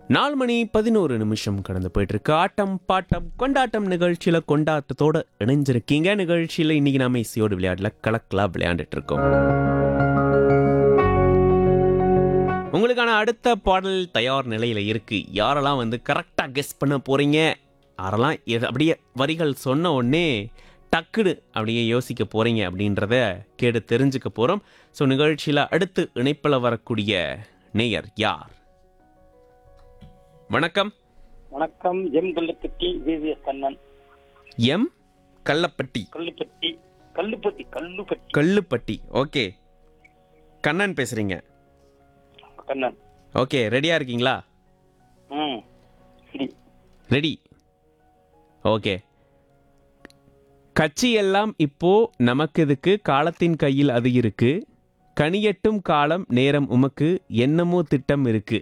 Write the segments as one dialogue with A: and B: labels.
A: நாலு மணி பதினோரு நிமிஷம் கடந்து போயிட்டு இருக்கு ஆட்டம் பாட்டம் கொண்டாட்டம் நிகழ்ச்சியில கொண்டாட்டத்தோட இணைஞ்சிருக்கீங்க நிகழ்ச்சியில இன்னைக்கு நாம இசையோடு விளையாடல கலக்கலா விளையாண்டுட்டு இருக்கோம் உங்களுக்கான அடுத்த பாடல் தயார் நிலையில இருக்கு யாரெல்லாம் வந்து கரெக்டா கெஸ் பண்ண போறீங்க யாரெல்லாம் எது- அப்படியே வரிகள் சொன்ன உடனே டக்குடு அப்படியே யோசிக்க போறீங்க அப்படின்றத கேட்டு தெரிஞ்சுக்க போறோம் ஸோ நிகழ்ச்சியில அடுத்து இணைப்பில் வரக்கூடிய நேயர் யார் வணக்கம்
B: வணக்கம் M Kalluppatti VVS Kannan
A: M Kallappatti
B: Kalluppatti Kalluppatti Kalluppatti
A: Kalluppatti okay Kannan பேசுறீங்க
B: கண்ணன்
A: ஓகே ரெடியா இருக்கீங்களா
B: ம் சரி
A: ரெடி ஓகே கட்சி எல்லாம் இப்போ நமக்கு இதுக்கு காலத்தின் கையில் அது இருக்கு கனியட்டும் காலம் நேரம் உமக்கு என்னமோ திட்டம் இருக்கு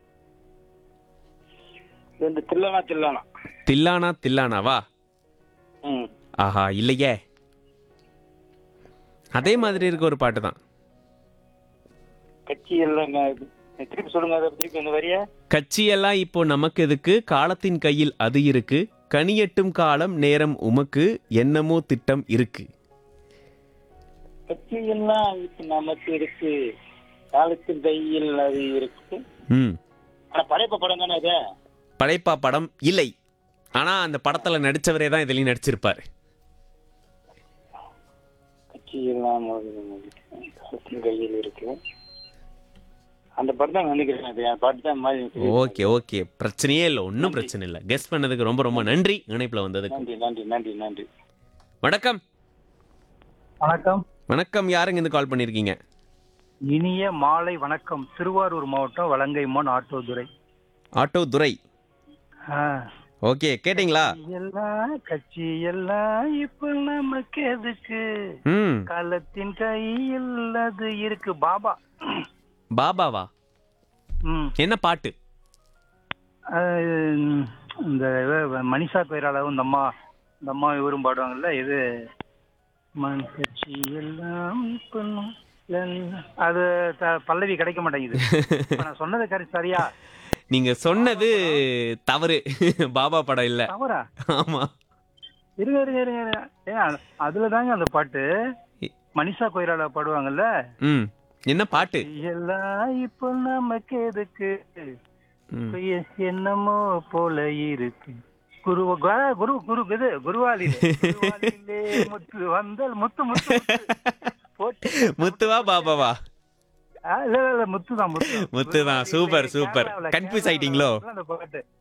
B: இது வந்து தில்லனா தில்லானா
A: தில்லானா தில்லானாவா
B: ம்
A: ஆஹா இல்லையே அதே மாதிரி இருக்க ஒரு பாட்டு தான்
B: கட்சி எல்லாம் நான் இது- திருப்பி சொல்லுங்க அதை திருப்பி இந்த வரிய
A: கட்சியெல்லாம் இப்போ நமக்கு எதுக்கு காலத்தின் கையில் அது இருக்கு கனியட்டும் காலம் நேரம் உமக்கு என்னமோ திட்டம் இருக்கு
B: கட்சி எல்லாம் இப்ப நமக்கு இருக்கு காலத்தின் கையில் அது இருக்கு
A: ம்
B: ஆனா படைப்பு படம் தானே அது
A: படைப்பா படம் இல்லை ஆனா அந்த படத்துல நடிச்சவரே தான் இதுலயும் நடிச்சிருப்பாரு
B: கட்சி எல்லாம் நமக்கு காலத்தின் கையில் இருக்கு அந்த படம் தான் நினைக்கிறேன் அது என் பாட்டு தான் மாதிரி எனக்கு
A: ஓகே ஓகே பிரச்சனையே இல்லை ஒன்றும் பிரச்சனை இல்லை கெஸ் பண்ணதுக்கு ரொம்ப ரொம்ப நன்றி இணைப்புல வந்ததுக்கு
B: நன்றி நன்றி நன்றி நன்றி
A: வணக்கம்
C: வணக்கம்
A: வணக்கம் யாருங்க இருந்து கால் பண்ணிருக்கீங்க
C: இனிய மாலை வணக்கம் திருவாரூர் மாவட்டம் வலங்கைமான் ஆட்டோதுறை
A: ஆட்டோ துரை
C: ஆ.
A: ஓகே கேட்டிங்களா
C: எல்லாம் கட்சி எல்லாம் இப்ப நமக்கு எதுக்கு
A: ம்
C: காலத்தின் கையில் அது இருக்கு பாபா
A: பாபாவா
C: ம்
A: என்ன பாட்டு
C: அது, இந்த இவ- மனிஷா கொய்ராலாவும் இந்த அம்மா இந்த அம்மா இவரும் பாடுவாங்கல்ல இது மண் கட்சி எல்லாம் இப்ப நம்- எல்லாம். அது த- பல்லவி கிடைக்க மாட்டேங்குது இப்ப நான் சொன்னது கரு சரியா
A: நீங்க சொன்னது தவறு பாபா படம் இல்ல
C: தவறா
A: ஆமா
C: இருங்க இருங்க இருங்க இருங்க. ஏன் அதுல தாங்க அந்த பாட்டு மனிஷா கொய்ராலா பாடுவாங்கல்ல
A: ம் என்ன பாட்டு
C: எல்லாம் இப்போ நமக்கு எதுக்கு
A: ம்.
C: இப்ப எ- என்னமோ போல இருக்கு குரு கு- குரு குரு இது குருவாலிலே குருவாலிலே முத்து வந்தால் முத்து முத்து முத்து. போட்டு
A: முத்துவா பாபாவா
C: ஆ, இல்ல இல்ல, இல்ல முத்து தான் முத்து
A: முத்து தான். Super, super.
C: கேரளாவுல,
A: Confuse
C: கேரளாவுல
A: ஆயிட்டீங்களோ?
C: அந்த பாட்டு